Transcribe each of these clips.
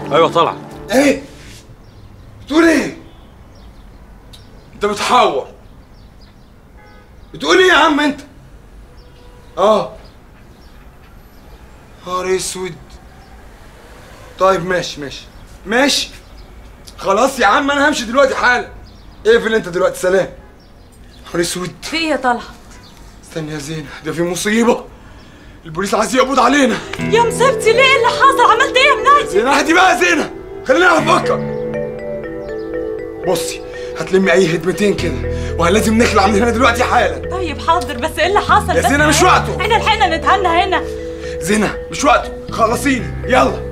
ايوه طلع ايه بتقول ايه انت بتحور بتقول ايه يا عم انت اه نهار اسود طيب ماشي ماشي ماشي خلاص يا عم انا همشي دلوقتي حالا اقفل انت دلوقتي سلام نهار اسود في ايه يا طلعت استني يا زينة ده في مصيبة البوليس عايز يقبض علينا يا مصيبتي ليه اللي حصل عملت ايه يا منادي زينة اهدي بقى يا زينة خلينا نفكر بصي هتلمي اي هدمتين كده وهلازم نخلع من هنا دلوقتي حالا طيب حاضر بس ايه اللي حصل يا بس زينة مش وقته. احنا لحقنا نتهنى هنا زينة مش وقته خلصيني يلا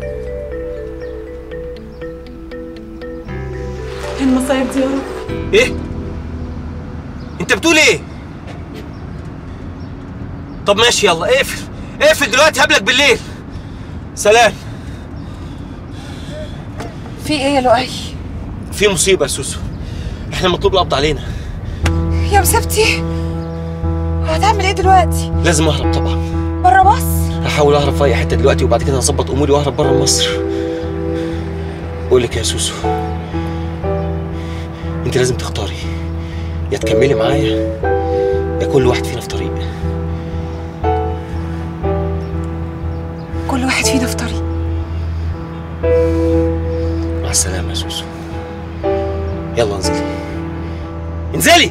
ايه المصايب دي يا رب ايه انت بتقول ايه طب ماشي يلا اقفل اقفل دلوقتي هقابلك بالليل سلام في ايه يا لؤي في مصيبه يا سوسو احنا مطلوب القبض علينا يا مسبتي هتعمل ايه دلوقتي لازم اهرب طبعا بره مصر هحاول اهرب في اي حته دلوقتي وبعد كده هظبط اموري واهرب بره مصر بقول لك يا سوسو انت لازم تختاري يا تكملي معايا يا كل واحد فينا في طريق كل واحد فينا في طريق مع السلامه يا سوسو يلا انزلي انزلي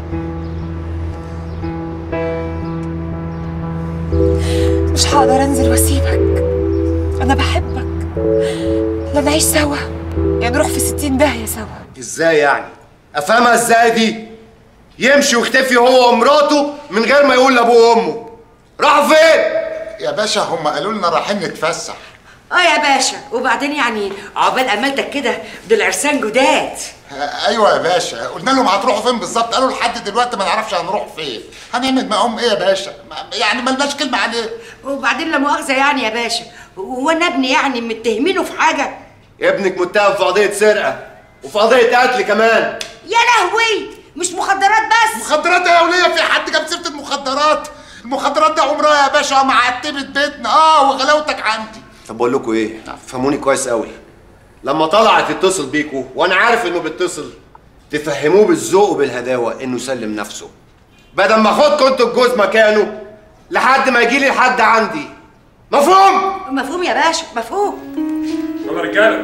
مش هقدر انزل واسيبك انا بحبك لا نعيش سوا يا نروح في ستين داهية سوا ازاي يعني افهمها ازاي دي يمشي ويختفي هو ومراته من غير ما يقول لابوه وامه راحوا فين يا باشا هم قالوا لنا رايحين نتفسح اه يا باشا وبعدين يعني عقبال امالتك كده دول عرسان جداد آه، ايوه يا باشا قلنا لهم هتروحوا فين بالظبط قالوا لحد دلوقتي ما نعرفش هنروح فين هنعمل معاهم ايه يا باشا ما- يعني ملناش كلمه عليه وبعدين لا مؤاخذه يعني يا باشا هو انا ابني يعني متهمينه في حاجه ابنك متهم في قضيه سرقه وفي قضيه قتل كمان يا لهوي مش مخدرات بس مخدرات يا وليه في حد جاب سيره المخدرات المخدرات دي عمرها يا باشا معتبه بيتنا اه وغلاوتك عندي طب بقول لكم ايه فهموني كويس قوي لما طلعت تتصل بيكوا وانا عارف انه بيتصل تفهموه بالذوق وبالهداوه انه سلم نفسه بدل ما اخدكم انتوا الجوز مكانه لحد ما يجي لي لحد عندي مفهوم مفهوم يا باشا مفهوم يلا رجالة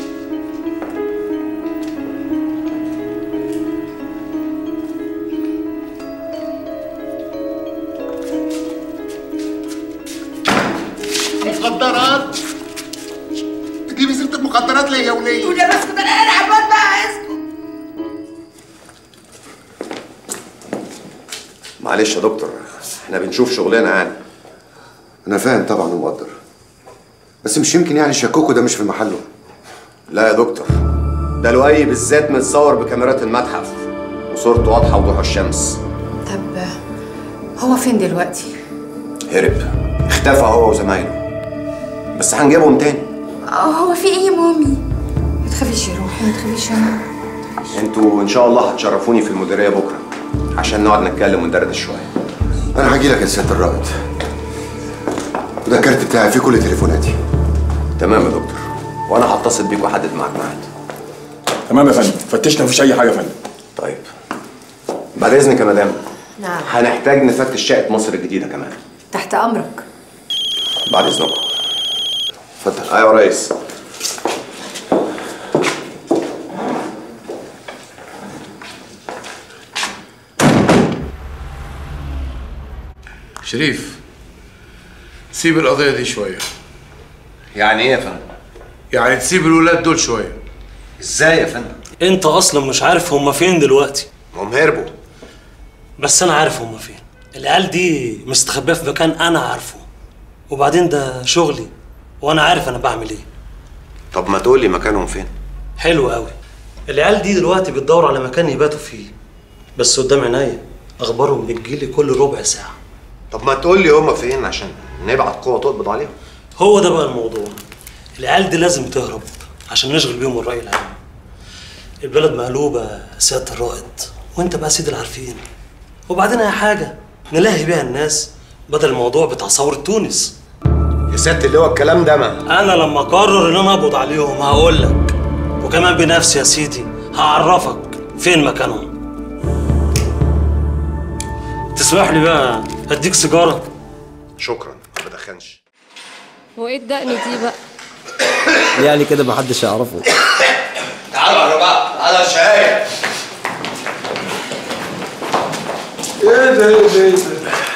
مخدرات تجيبي سيره المخدرات ليه يا وليه وده بس كده انا قاعد على الواد بقى اسكت معلش يا دكتور احنا بنشوف شغلنا يعني انا فاهم طبعا ومقدر بس مش يمكن يعني شكوكو ده مش في محله لا يا دكتور ده لؤي بالذات متصور بكاميرات المتحف وصورته واضحه وضوح الشمس طب هو فين دلوقتي هرب اختفى هو وزمايله بس هنجيبهم تاني هو في ايه يا مامي ما تخافيش يا روحي ما تخافيش يا ماما انتوا ان شاء الله هتشرفوني في المديريه بكره عشان نقعد نتكلم وندردش شويه انا هاجي لك يا سياده الرائد وده الكارت بتاعي فيه كل تليفوناتي تمام يا دكتور وانا هتصل بيك واحدد معاك ميعاد تمام يا فندم فتشنا مفيش اي حاجه يا فندم طيب بعد اذنك يا مدام نعم هنحتاج نفتش شقه مصر الجديده كمان تحت امرك بعد اذنكم اتفضل ايوه يا ريس شريف سيب القضية دي شوية يعني ايه يا فندم يعني تسيب الولاد دول شوية ازاي يا فندم انت اصلا مش عارف هما فين دلوقتي هم هربوا بس انا عارف هما فين العيال دي مستخبيه في مكان انا عارفه وبعدين ده شغلي وانا عارف انا بعمل ايه طب ما تقول لي مكانهم فين حلو قوي العيال دي دلوقتي بتدور على مكان يباتوا فيه بس قدام عينيا اخبارهم بتجيلي كل ربع ساعه طب ما تقول لي هما فين عشان نبعت قوه تقبض عليهم هو ده بقى الموضوع العيال دي لازم تهرب عشان نشغل بيهم الرأي العام البلد مقلوبة يا سيادة الرائد وانت بقى سيد العارفين وبعدين اي حاجة نلاهي بيها الناس بدل الموضوع بتاع ثورة تونس يا سياده اللي هو الكلام ده ما انا لما اقرر ان انا اقبض عليهم هقول لك وكمان بنفسي يا سيدي هعرفك فين مكانهم تسمح لي بقى اديك سيجاره شكرا ما بدخنش وايه الدقن دي بقى يعني كده محدش يعرفه تعالوا على بعض تعالوا يا شاي ايه ده ايه ده ايه ده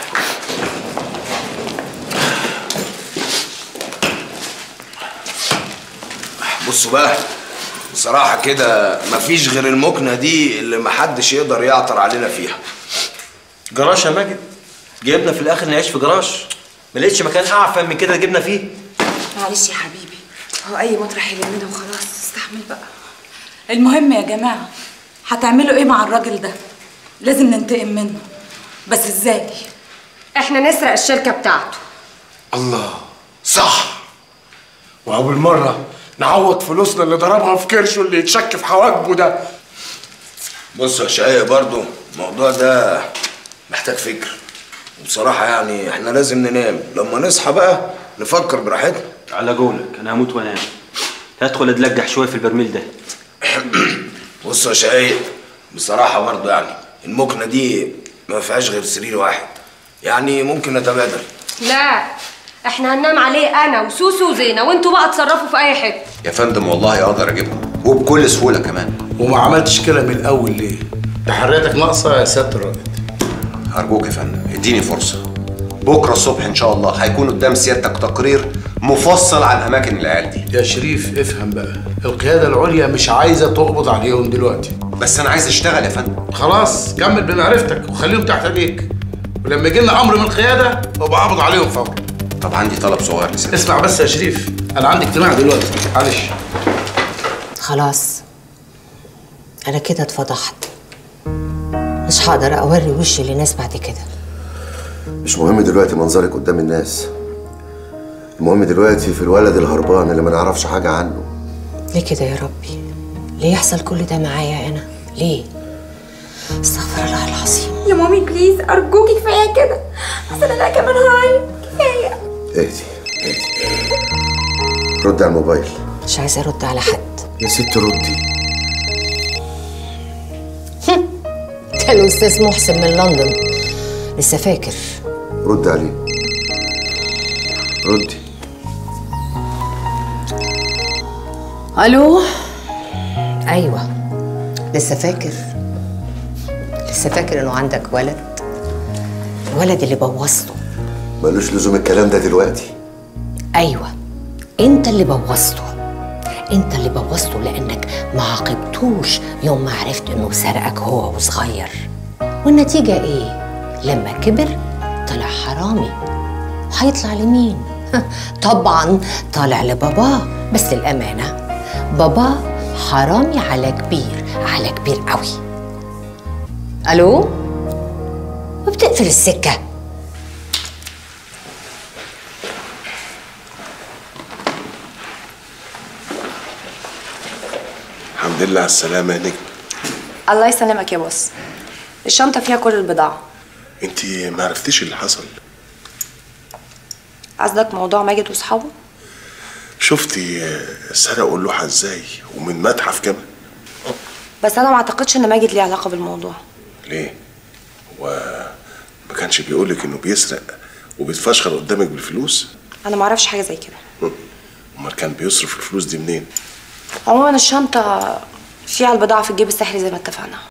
بصوا بقى بصراحة كده مفيش غير المكنة دي اللي محدش يقدر يعثر علينا فيها جراج يا ماجد جبنا في الاخر نعيش في جراج ما لقيتش مكان اعفن من كده جبنا فيه معلش يا حبيبي هو اي مطرح يلمنا وخلاص استحمل بقى المهم يا جماعة هتعملوا ايه مع الراجل ده لازم ننتقم منه بس ازاي احنا نسرق الشركه بتاعته الله صح وأول مرة نعوض فلوسنا اللي ضربها في كرشه اللي يتشك في حواجبه ده بص يا شقايق برضو الموضوع ده محتاج فكر وبصراحة يعني احنا لازم ننام لما نصحى بقى نفكر براحتنا على قولك انا هموت وانام هدخل اتلجح شويه في البرميل ده بص يا شقايق بصراحة برضو يعني المكنة دي ما فيهاش غير سرير واحد يعني ممكن نتبادل لا احنا هننام عليه انا وسوسو وزينه وانتوا بقى اتصرفوا في اي حته يا فندم والله اقدر اجيبهم وبكل سهوله كمان وما عملتش كده من الأول ليه؟ تحرياتك ناقصة يا سيادة الرائد ارجوك يا فندم اديني فرصه بكره الصبح ان شاء الله هيكون قدام سيادتك تقرير مفصل عن اماكن العيال دي يا شريف افهم بقى القيادة العليا مش عايزة تقبض عليهم دلوقتي بس انا عايز اشتغل يا فندم خلاص كمل بمعرفتك وخليهم تحت ايديك ولما يجي لنا امر من القياده ابقى اقبض عليهم فورا طب عندي طلب صغير لسيادتك اسمع بس يا شريف انا عندي اجتماع دلوقتي معلش خلاص انا كده اتفضحت مش هقدر اوري وشي لناس بعد كده مش مهم دلوقتي منظرك قدام الناس المهم دلوقتي في الولد الهربان اللي ما نعرفش حاجة عنه ليه كده يا ربي ليه يحصل كل ده معايا انا ليه استغفر الله العظيم يا مامي بليز ارجوكي كفايه كده اصل انا كمان هعيط كفايه اهدي اهدي رد على الموبايل مش عايزه ارد على حد يا ست ردي ده الاستاذ محسن من لندن لسه فاكر رد عليه ردي الو ايوه لسه فاكر لسه فاكر انه عندك ولد الولد اللي بوظته ملوش لزوم الكلام ده دلوقتي ايوه انت اللي بوظته انت اللي بوظته لانك ما عاقبتوش يوم ما عرفت انه سرقك هو وصغير والنتيجه ايه لما كبر طلع حرامي هيطلع لمين طبعا طالع لباباه بس الامانه باباه حرامي على كبير على كبير قوي الو وبتقفل السكه الحمد لله على السلامة يا نجم الله يسلمك يا بوس الشنطة فيها كل البضاعة انت ما عرفتيش اللي حصل قصدك موضوع ماجد واصحابه شفتي آه، سرقوا اللوحة ازاي ومن متحف كمان بس انا ما اعتقدش ان ماجد ليه علاقة بالموضوع ليه هو ما كانش بيقولك انه بيسرق وبيتفشخر قدامك بالفلوس انا ما اعرفش حاجة زي كده امال كان بيصرف الفلوس دي منين عموما الشنطة فيها البضاعة في الجيب السحري زي ما اتفقنا